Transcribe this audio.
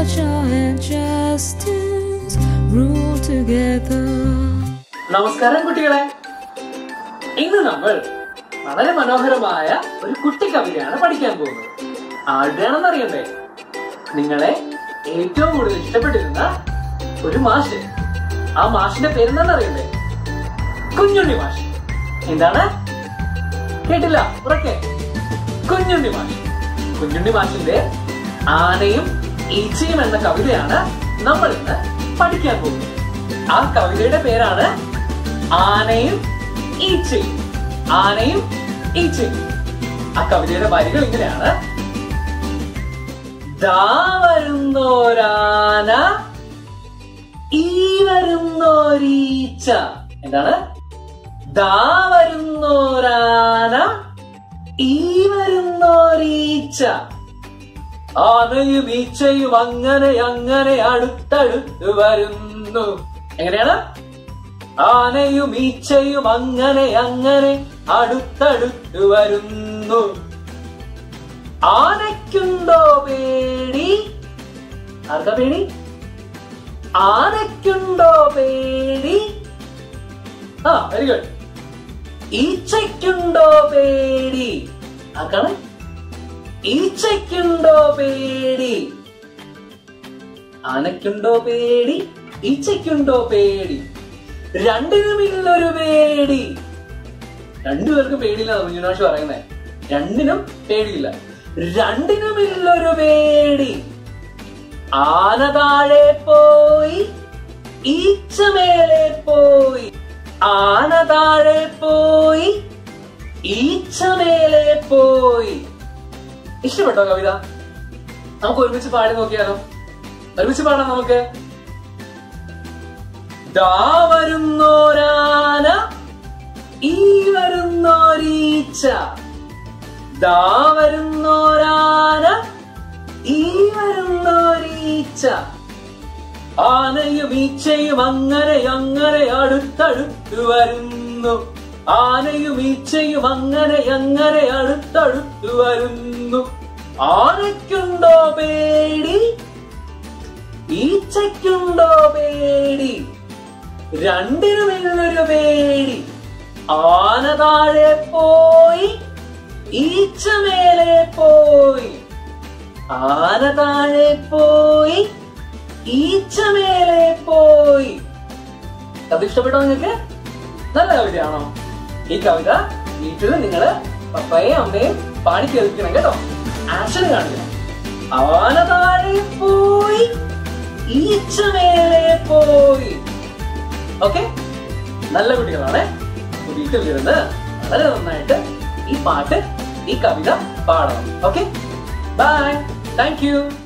culture and justice rule together. നമസ്കാരം കുട്ടികളെ ഇന്ന് നമ്മൾ വളരെ മനോഹരമായ ഒരു കുട്ടി കവിതയാണ് പഠിക്കാൻ പോകുന്നത് ആരുടെയാണെന്ന് അറിയണ്ടേ നിങ്ങളെ ഏറ്റവും കൂടുതൽ ഇഷ്ടപ്പെട്ടിരുന്ന ഒരു മാഷ് ആ മാഷിന്റെ പേരെന്താണെന്ന് അറിയണ്ടേ കുഞ്ഞുണ്ണി മാഷ് എന്താണ് കേട്ടില്ല ഉറക്കെ കുഞ്ഞുണ്ണി മാഷ് കുഞ്ഞുണ്ണി മാഷിന്റെ ആനയും ഈച്ചയും എന്ന കവിതയാണ് നമ്മൾ ഇന്ന് പഠിക്കാൻ പോകുന്നത് ആ കവിതയുടെ പേരാണ് ആനയും ഈച്ചയും ആനയും ഈച്ചയും ആ കവിതയുടെ വരികൾ ഇങ്ങനെയാണ് ദാ വരുന്നോരാന ഈ വരുന്നോരീച്ച എന്താണ് ദാ വരുന്നോരാന ഈ വരുന്നോരീച്ച ആനയും ഈച്ചയും അങ്ങനെ അങ്ങനെ അടുത്തടുത്ത് വരുന്നു എങ്ങനെയാണ് ആനയും ഈച്ചയും അങ്ങനെ അങ്ങനെ അടുത്തടുത്ത് വരുന്നു ആനയ്ക്കുണ്ടോ പേടി ആർക്കാ പേടി ആനയ്ക്കുണ്ടോ പേടി ആ വെരി ഗുഡ് ഈച്ചയ്ക്കുണ്ടോ പേടി ആർക്കാണ് ഈച്ചയ്ക്കുണ്ടോ പേടി ആനയ്ക്കുണ്ടോ പേടി ഈച്ചയ്ക്കുണ്ടോ പേടി രണ്ടിനുമില്ലൊരു പേടി രണ്ടുപേർക്കും പേടിയില്ല കുഞ്ഞുനാശ് പറയുന്നേ രണ്ടിനും പേടിയില്ല രണ്ടിനുമില്ലൊരു പേടി ആന താഴെ പോയി ഈച്ച മേലെ പോയി ആന താഴെ പോയി ഈച്ച മേലെ പോയി ഇഷ്ടപ്പെട്ടോ കവിത നമുക്ക് ഒരുമിച്ച് പാടി നോക്കിയാലോ ഒരുമിച്ച് പാടാം നമുക്ക് ദാ വരുന്നോരാന ഈ വരുന്നോരീച്ച ദാ വരുന്നോരാന ഈ വരുന്നോരീച്ച ആനയും ഈച്ചയും അങ്ങനെ അങ്ങനെ അടുത്തടുത്ത് വരുന്നു ആനയും ഈച്ചയും അങ്ങനെ അങ്ങനെ അടുത്തടുത്ത് വരുന്നു ആനയ്ക്കുണ്ടോ പേടി ഈച്ചയ്ക്കുണ്ടോ പേടി രണ്ടിനുമില്ലൊരു പേടി ആന താഴെ പോയി ഈച്ച മേലെ പോയി ആന താഴെ പോയി ഈച്ച മേലെ പോയി കഥ ഇഷ്ടപ്പെട്ടോ നിങ്ങൾക്ക് നല്ല കവിതയാണോ ഈ കവിത വീട്ടിൽ നിങ്ങള് പപ്പയും അമ്മയും പാടി കേൾക്കണം കേട്ടോ ആക്ഷൻ കാണിക്കണം ആന താഴെ പോയി ഈച്ച മേലെ പോയി ഓക്കെ നല്ല കുട്ടികളാണ് വീട്ടിലിരുന്ന് വളരെ നന്നായിട്ട് ഈ പാട്ട് ഈ കവിത പാടണം ഓക്കെ ബൈ താങ്ക് യു